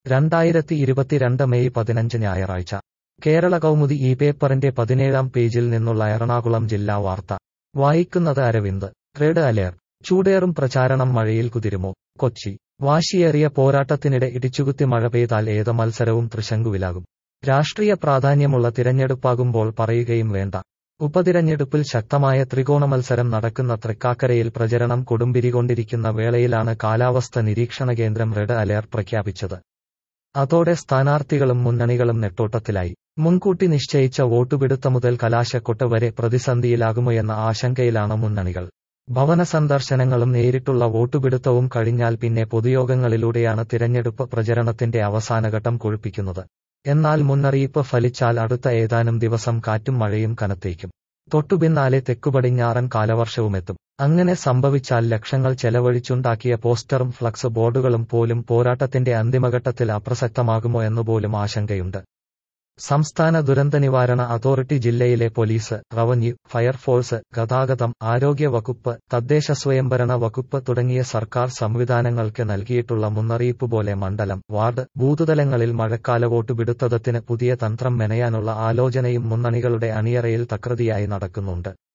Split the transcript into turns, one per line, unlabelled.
രണ്ടായിരത്തി ഇരുപത്തിരണ്ട് മെയ് പതിനഞ്ച് ഞായറാഴ്ച കേരള കൗമുദി ഈ പേപ്പറിന്റെ പതിനേഴാം പേജിൽ നിന്നുള്ള എറണാകുളം ജില്ലാ വാർത്ത വായിക്കുന്നത് അരവിന്ദ് റെഡ് അലേർട്ട് ചൂടേറും പ്രചാരണം മഴയിൽ കുതിരുമോ കൊച്ചി വാശിയേറിയ പോരാട്ടത്തിനിടെ ഇടിച്ചുകുത്തി മഴ പെയ്താൽ ഏത് മത്സരവും തൃശങ്കുവിലാകും രാഷ്ട്രീയ പ്രാധാന്യമുള്ള തിരഞ്ഞെടുപ്പാകുമ്പോൾ പറയുകയും വേണ്ട ഉപതിരഞ്ഞെടുപ്പിൽ ശക്തമായ ത്രികോണ മത്സരം നടക്കുന്ന തൃക്കാക്കരയിൽ പ്രചരണം കൊടുമ്പിരികൊണ്ടിരിക്കുന്ന വേളയിലാണ് കാലാവസ്ഥ നിരീക്ഷണ കേന്ദ്രം റെഡ് അലേർട്ട് പ്രഖ്യാപിച്ചത് അതോടെ സ്ഥാനാർത്ഥികളും മുന്നണികളും നെട്ടോട്ടത്തിലായി മുൻകൂട്ടി നിശ്ചയിച്ച വോട്ടുപിടുത്ത മുതൽ കലാശക്കൊട്ട് വരെ പ്രതിസന്ധിയിലാകുമോയെന്ന ആശങ്കയിലാണ് മുന്നണികൾ ഭവന സന്ദർശനങ്ങളും നേരിട്ടുള്ള വോട്ടുപിടുത്തവും കഴിഞ്ഞാൽ പിന്നെ പൊതുയോഗങ്ങളിലൂടെയാണ് തിരഞ്ഞെടുപ്പ് പ്രചരണത്തിന്റെ അവസാനഘട്ടം കൊഴുപ്പിക്കുന്നത് എന്നാൽ മുന്നറിയിപ്പ് ഫലിച്ചാൽ അടുത്ത ഏതാനും ദിവസം കാറ്റും മഴയും കനത്തേക്കും തൊട്ടുപിന്നാലെ തെക്കുപടിഞ്ഞാറൻ കാലവർഷവുമെത്തും അങ്ങനെ സംഭവിച്ചാൽ ലക്ഷങ്ങൾ ചെലവഴിച്ചുണ്ടാക്കിയ പോസ്റ്ററും ഫ്ലക്സ് ബോർഡുകളും പോലും പോരാട്ടത്തിന്റെ അന്തിമഘട്ടത്തിൽ അപ്രസക്തമാകുമോ എന്നുപോലും ആശങ്കയുണ്ട് സംസ്ഥാന ദുരന്ത നിവാരണ അതോറിറ്റി ജില്ലയിലെ പോലീസ് റവന്യൂ ഫയർഫോഴ്സ് ഗതാഗതം ആരോഗ്യ വകുപ്പ് തദ്ദേശ സ്വയംഭരണ വകുപ്പ് തുടങ്ങിയ സർക്കാർ സംവിധാനങ്ങൾക്ക് നൽകിയിട്ടുള്ള മുന്നറിയിപ്പ് പോലെ മണ്ഡലം വാർഡ് ബൂത്തുതലങ്ങളിൽ മഴക്കാല വോട്ടുപിടുത്തത്തിന് പുതിയ തന്ത്രം മെനയാനുള്ള ആലോചനയും മുന്നണികളുടെ അണിയറയിൽ തകൃതിയായി നടക്കുന്നുണ്ട്